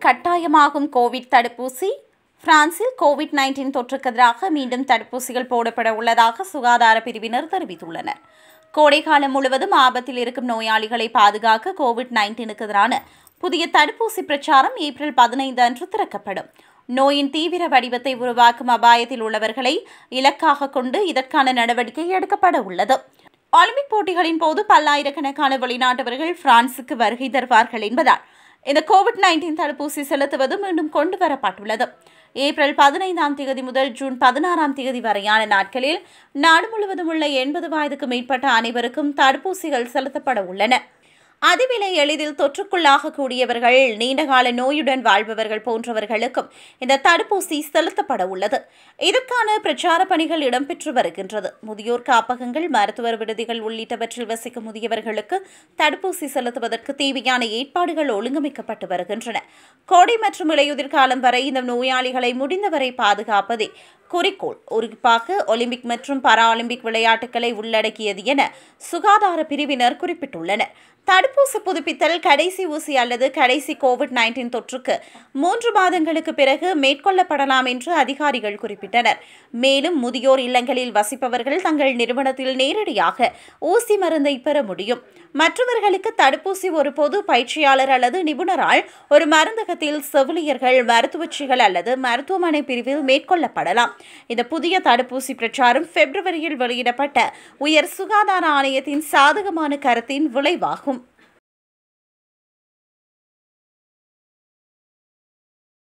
கட்டாயமாகும் கோவிட் தடுப்பூசி பிரான்சில் கோவிட் நைன்டீன் தொற்றுக்கு எதிராக மீண்டும் தடுப்பூசிகள் போடப்பட உள்ளதாக சுகாதார பிரிவினர் தெரிவித்துள்ளனர் கோடைக்காலம் முழுவதும் ஆபத்தில் இருக்கும் நோயாளிகளை பாதுகாக்க கோவிட் நைன்டீனுக்கு எதிரான புதிய தடுப்பூசி பிரச்சாரம் ஏப்ரல் பதினைந்து அன்று திறக்கப்படும் நோயின் தீவிர வடிவத்தை உருவாக்கும் அபாயத்தில் உள்ளவர்களை இலக்காக கொண்டு இதற்கான நடவடிக்கை எடுக்கப்பட உள்ளது ஒலிம்பிக் போட்டிகளின் போது பல்லாயிரக்கணக்கான வெளிநாட்டவர்கள் பிரான்சுக்கு வருகை தருவார்கள் என்பதால் இந்த கோவிட் நைன்டீன் தடுப்பூசி செலுத்துவது மீண்டும் கொண்டு வரப்பட்டுள்ளது ஏப்ரல் பதினைந்தாம் தேதி முதல் ஜூன் பதினாறாம் தேதி வரையான நாட்களில் நாடு முழுவதும் உள்ள எண்பது வயதுக்கு மேற்பட்ட அனைவருக்கும் தடுப்பூசிகள் செலுத்தப்பட உள்ளன அதிவிலை எளிதில் தொற்றுக்குள்ளாகக்கூடியவர்கள் நீண்டகால நோயுடன் வாழ்பவர்கள் போன்றவர்களுக்கும் இந்த தடுப்பூசி செலுத்தப்பட உள்ளது இதற்கான பிரச்சார பணிகள் இடம்பெற்று வருகின்றது முதியோர் காப்பகங்கள் மருத்துவர் விடுதிகள் உள்ளிட்டவற்றில் வசிக்கும் முதியவர்களுக்கு தடுப்பூசி செலுத்துவதற்கு தேவையான ஏற்பாடுகள் ஒழுங்கமைக்கப்பட்டு வருகின்றன கோடை மற்றும் இலையுதிர் காலம் வரை இந்த நோயாளிகளை முடிந்தவரை பாதுகாப்பதே குறிக்கோள் குறிப்பாக ஒலிம்பிக் மற்றும் பாராலிம்பிக் விளையாட்டுகளை உள்ளடக்கியது என சுகாதார பிரிவினர் குறிப்பிட்டுள்ளனர் தடுப்பூசி புதுப்பித்தல் கடைசி ஊசி அல்லது கடைசி கோவிட் நைன்டீன் தொற்றுக்கு மூன்று மாதங்களுக்கு பிறகு மேற்கொள்ளப்படலாம் என்று அதிகாரிகள் குறிப்பிட்டனர் மேலும் முதியோர் இல்லங்களில் வசிப்பவர்கள் தங்கள் நிறுவனத்தில் நேரடியாக ஊசி மருந்தை பெற முடியும் மற்றவர்களுக்கு தடுப்பூசி ஒரு பொது பயிற்சியாளர் அல்லது நிபுணரால் ஒரு மருந்தகத்தில் செவிலியர்கள் மருத்துவச்சிகள் அல்லது மருத்துவமனை பிரிவில் மேற்கொள்ளப்படலாம் இந்த புதிய தடுப்பூசி பிரச்சாரம் பிப்ரவரியில் வெளியிடப்பட்ட உயர் சுகாதார ஆணையத்தின் சாதகமான கருத்தின் விளைவாகும்